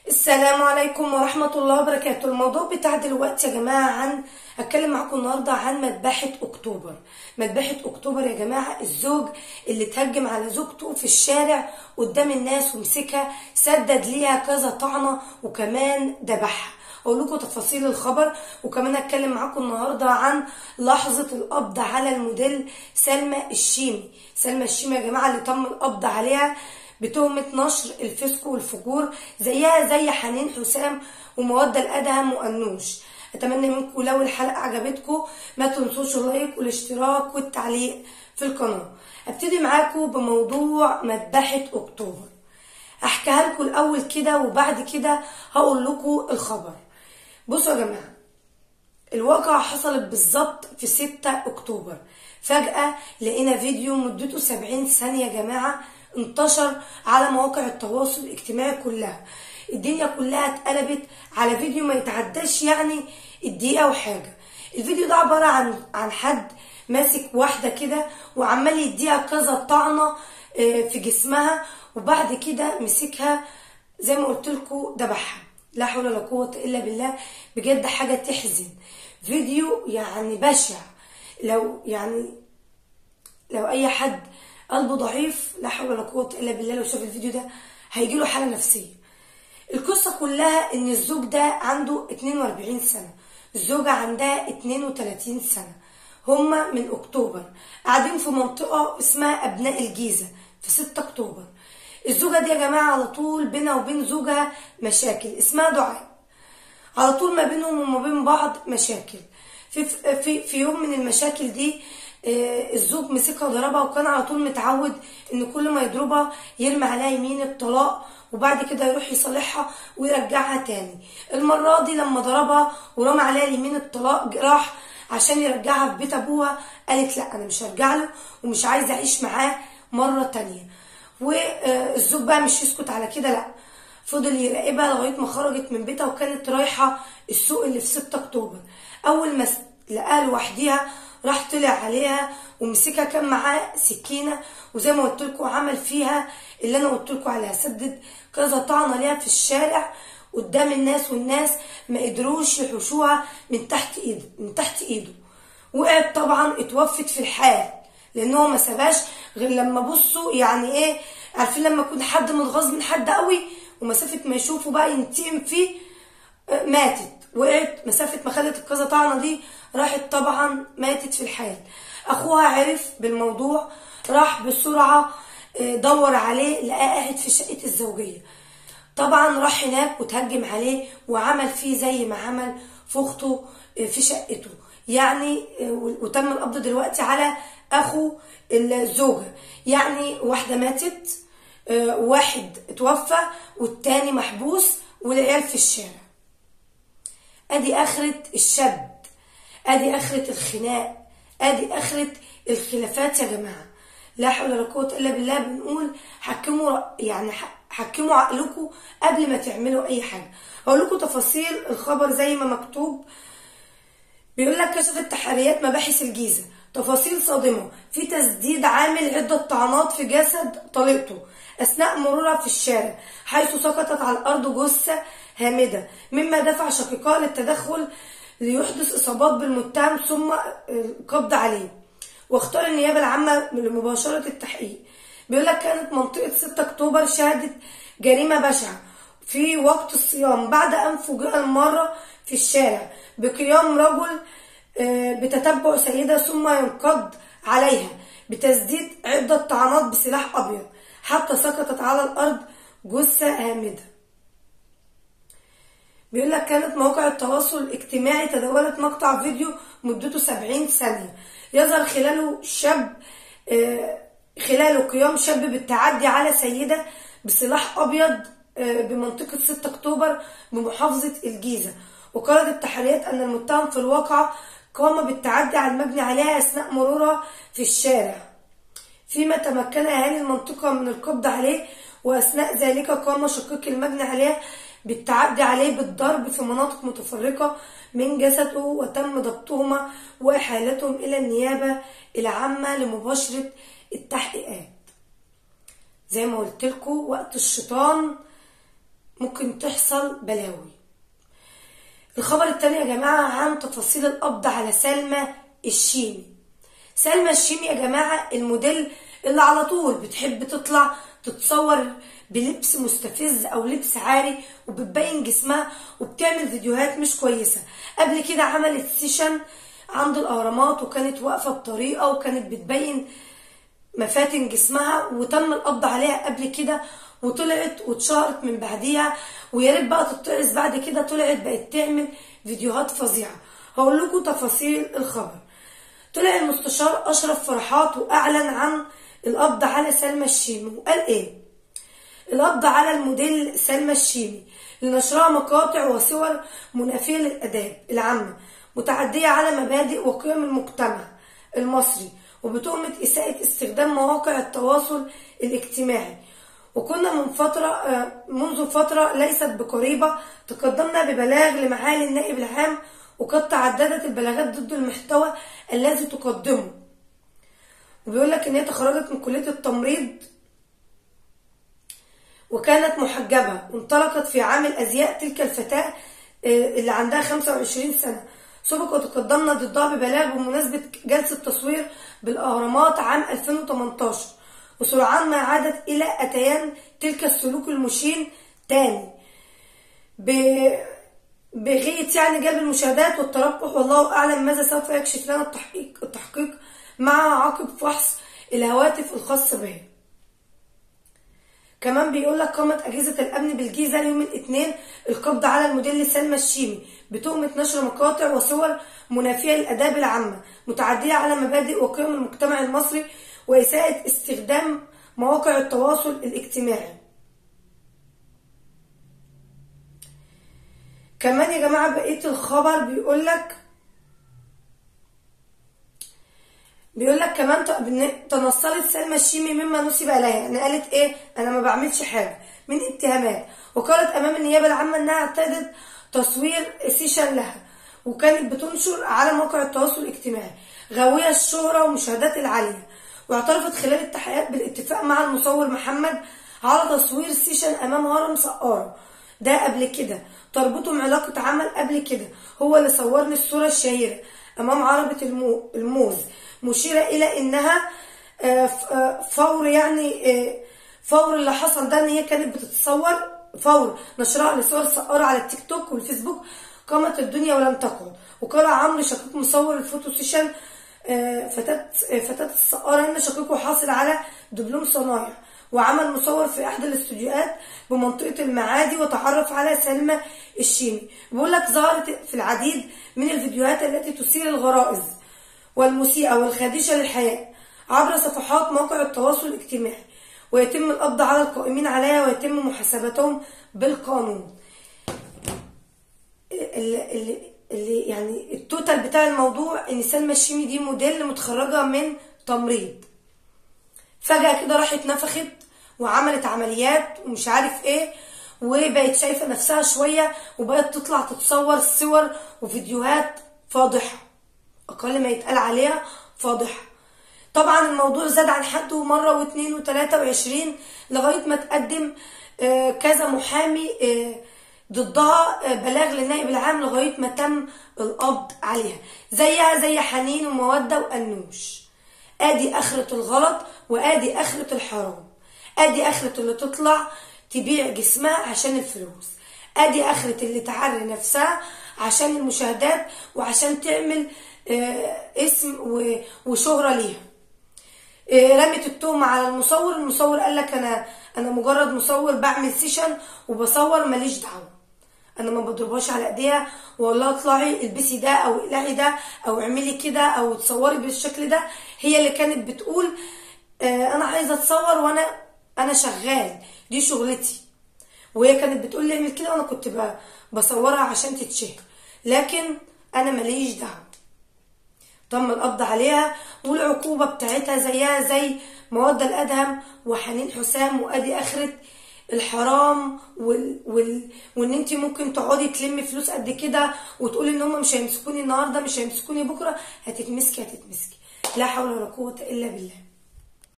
السلام عليكم ورحمة الله وبركاته الموضوع بتاع دلوقتي يا جماعة عن هتكلم معاكم النهاردة عن مذبحة أكتوبر مذبحة أكتوبر يا جماعة الزوج اللي تهجم على زوجته في الشارع قدام الناس ومسكها سدد ليها كذا طعنة وكمان ذبحها اقول لكم تفاصيل الخبر وكمان هتكلم معاكم النهارده عن لحظه القبض على الموديل سلمى الشيمي سلمى الشيمي يا جماعه اللي تم القبض عليها بتهمه نشر الفسق والفجور زيها زي حنين حسام ومودة الادهم وانوش اتمنى منكم لو الحلقه عجبتكم ما تنسوش اللايك والاشتراك والتعليق في القناه ابتدي معاكم بموضوع مذبحه اكتوبر احكيها لكم الاول كده وبعد كده هقول لكم الخبر بصوا يا جماعه الواقعة حصلت بالظبط في 6 اكتوبر فجأة لقينا فيديو مدته 70 ثانية يا جماعة انتشر على مواقع التواصل الاجتماعي كلها الدنيا كلها اتقلبت على فيديو ما يتعداش يعني الدقيقة وحاجة الفيديو ده عبارة عن عن حد ماسك واحدة كده وعمال يديها كذا طعنة في جسمها وبعد كده مسكها زي ما قلت لكم ذبحها لا حول ولا قوة إلا بالله بجد حاجة تحزن فيديو يعني بشع لو يعني لو أي حد قلبه ضعيف لا حول ولا قوة إلا بالله لو شاف الفيديو ده هيجيله حالة نفسية القصة كلها إن الزوج ده عنده 42 سنة الزوجة عندها 32 سنة هما من أكتوبر قاعدين في منطقة اسمها أبناء الجيزة في 6 أكتوبر الزوجة دي يا جماعة على طول بينها وبين زوجها مشاكل اسمها دعاء على طول ما بينهم وما بين بعض مشاكل في في في يوم من المشاكل دي الزوج مسكها وضربها وكان على طول متعود ان كل ما يضربها يرمي عليها يمين الطلاق وبعد كده يروح يصالحها ويرجعها تاني المرة دي لما ضربها ورمى عليها اليمين الطلاق راح عشان يرجعها في بيت ابوها قالت لا انا مش هرجع له ومش عايزه اعيش معاه مرة تانية والزوج بقى مش يسكت على كده لا فضل يراقبها لغايه ما خرجت من بيتها وكانت رايحه السوق اللي في 6 اكتوبر اول ما لقاها لوحديها راح طلع عليها ومسكها كان معاه سكينه وزي ما قلت لكم عمل فيها اللي انا قلت لكم عليها سدد كذا طعنه ليها في الشارع قدام الناس والناس ما قدروش يحوشوها من تحت ايده من تحت ايده وقعت طبعا اتوفت في الحال لان هو ما سابهاش غير لما بصوا يعني ايه عارفين لما يكون حد متغاظ من حد قوي ومسافه ما يشوفه بقى ينتقم فيه ماتت وقعت مسافه ما خدت الكذا طعنه دي راحت طبعا ماتت في الحال اخوها عرف بالموضوع راح بسرعه دور عليه لقاه قاعد في شقه الزوجيه طبعا راح هناك وتهجم عليه وعمل فيه زي ما عمل في اخته في شقته يعني وتم القبض دلوقتي على اخو الزوجه يعني واحده ماتت واحد اتوفى والتاني محبوس والعيال في الشارع ادي اخرة الشاب ادي اخرة الخناق ادي اخرة الخلافات يا جماعة لا حول ولا قوة الا بالله بنقول حكموا يعني حكموا عقلكم قبل ما تعملوا اي حاجة هقول لكم تفاصيل الخبر زي ما مكتوب بيقول لك كشفت تحريات مباحث الجيزة تفاصيل صادمة في تسديد عامل عدة طعنات في جسد طليقته أثناء مرورها في الشارع حيث سقطت على الأرض جثة هامدة مما دفع شقيقها للتدخل ليحدث إصابات بالمتهم ثم القبض عليه واختار النيابة العامة لمباشرة التحقيق بيقول لك كانت منطقة 6 أكتوبر شهدت جريمة بشعة في وقت الصيام بعد أن فوجئ المرة في الشارع بقيام رجل بتتبع سيدة ثم ينقض عليها بتسديد عدة طعنات بسلاح أبيض حتى سقطت على الأرض جثة هامدة بيقول لك كانت مواقع التواصل الاجتماعي تداولت مقطع فيديو مدته 70 ثانية يظهر خلاله شاب خلاله قيام شاب بالتعدي على سيدة بسلاح أبيض بمنطقة 6 أكتوبر بمحافظة الجيزة وقالت التحريات أن المتهم في الواقع قام بالتعدي على المبني عليها أثناء مرورها في الشارع فيما تمكن أهالي المنطقة من القبض عليه وأثناء ذلك قام شقيق المبني عليها بالتعدي عليه بالضرب في مناطق متفرقة من جسده وتم ضبطهما وإحالتهم إلى النيابة العامة لمباشرة التحقيقات زي ما قلت لكم وقت الشيطان ممكن تحصل بلاوي الخبر التاني يا جماعة عن تفاصيل القبض على سلمى الشيمي سلمى الشيمي يا جماعة الموديل اللي على طول بتحب تطلع تتصور بلبس مستفز او لبس عاري وبتبين جسمها وبتعمل فيديوهات مش كويسة قبل كده عملت سيشن عند الاهرامات وكانت واقفة بطريقة وكانت بتبين مفاتن جسمها وتم القبض عليها قبل كده وطلعت واتشهرت من بعديها ويا ريت بقى تتعظ بعد كده طلعت بقت تعمل فيديوهات فظيعه هقول لكم تفاصيل الخبر طلع المستشار اشرف فرحات واعلن عن القبض على سلمى الشيمي وقال ايه القبض على الموديل سلمى الشيمي لنشرها مقاطع وصور منافيه للاداب العامه متعديه على مبادئ وقيم المجتمع المصري وبتهمة إساءة استخدام مواقع التواصل الاجتماعي وكنا من فترة منذ فترة ليست بقريبة تقدمنا ببلاغ لمعالي النائب العام وقد تعددت البلاغات ضد المحتوى الذي تقدمه وبيقول لك ان هي تخرجت من كلية التمريض وكانت محجبة وانطلقت في عام الأزياء تلك الفتاة اللي عندها 25 سنة سبق وتقدمنا ضدها ببلاغ بمناسبة جلسة تصوير بالأهرامات عام 2018 وسرعان ما عادت إلى أتيان تلك السلوك المشين تاني بغية يعني جلب المشاهدات والتربح والله أعلم ماذا سوف يكشف لنا التحقيق, التحقيق مع عقب فحص الهواتف الخاصة به كمان بيقول لك قامت أجهزة الأمن بالجيزة يوم الاثنين القبض على الموديل سلمى الشيمي بتهمة نشر مقاطع وصور منافية للآداب العامة متعدية على مبادئ وقيم المجتمع المصري وإساءة استخدام مواقع التواصل الاجتماعي كمان يا جماعة بقية الخبر بيقول لك بيقول لك كمان تنصلت سلمى الشيمي مما نسب اليها يعني قالت ايه انا ما بعملش حاجه من اتهامات وقالت امام النيابه العامه انها اعتادت تصوير سيشن لها وكانت بتنشر على موقع التواصل الاجتماعي غاويه الشهره والمشاهدات العاليه واعترفت خلال التحقيقات بالاتفاق مع المصور محمد على تصوير سيشن امام هرم سقاره ده قبل كده تربطهم علاقه عمل قبل كده هو اللي صورني الصوره الشهيره امام عربه المو الموز مشيرة إلى إنها فور يعني فور اللي حصل ده إن هي كانت بتتصور فور نشرها لصور سقارة على التيك توك والفيسبوك قامت الدنيا ولم تقعد وقال عمرو شقيق مصور الفوتو سيشن فتاة فتاة السقارة إن شقيقه حاصل على دبلوم صنايع وعمل مصور في احدى الاستوديوهات بمنطقه المعادي وتعرف على سلمى الشيمي بيقول لك ظهرت في العديد من الفيديوهات التي تثير الغرائز والمسيئة والخادشة للحياة عبر صفحات مواقع التواصل الاجتماعي ويتم القبض على القائمين عليها ويتم محاسبتهم بالقانون اللي, اللي يعني التوتال بتاع الموضوع ان سلمى الشيمي دي موديل متخرجة من تمريض فجأة كده راحت نفخت وعملت عمليات ومش عارف ايه وبقت شايفة نفسها شوية وبقت تطلع تتصور صور وفيديوهات فاضحة أقل ما يتقال عليها فاضحة طبعا الموضوع زاد عن حده مرة واثنين وثلاثة وعشرين لغاية ما تقدم كذا محامي ضدها بلاغ للنائب العام لغاية ما تم القبض عليها زيها زي حنين ومودة وأنوش ادي اخرة الغلط وادي اخرة الحرام ادي اخرة اللي تطلع تبيع جسمها عشان الفلوس ادي اخرة اللي تعري نفسها عشان المشاهدات وعشان تعمل اسم وشهرة ليها رمت التهمة على المصور المصور قال لك انا انا مجرد مصور بعمل سيشن وبصور ماليش دعوه انا ما بضربهاش على ايديها واقول لها اطلعي البسي ده او اقلعي ده او اعملي كده او تصوري بالشكل ده هي اللي كانت بتقول آه انا عايزه اتصور وانا انا شغال دي شغلتي وهي كانت بتقول لي اعمل كده وانا كنت بصورها عشان تتشهر لكن انا ماليش دعوه تم القبض عليها والعقوبه بتاعتها زيها زي مودة الادهم وحنين حسام وادي اخره الحرام وال... وال... وان انت ممكن تقعدي تلمي فلوس قد كده وتقولي ان هم مش هيمسكوني النهارده مش هيمسكوني بكره هتتمسكي هتتمسكي لا حول ولا قوه الا بالله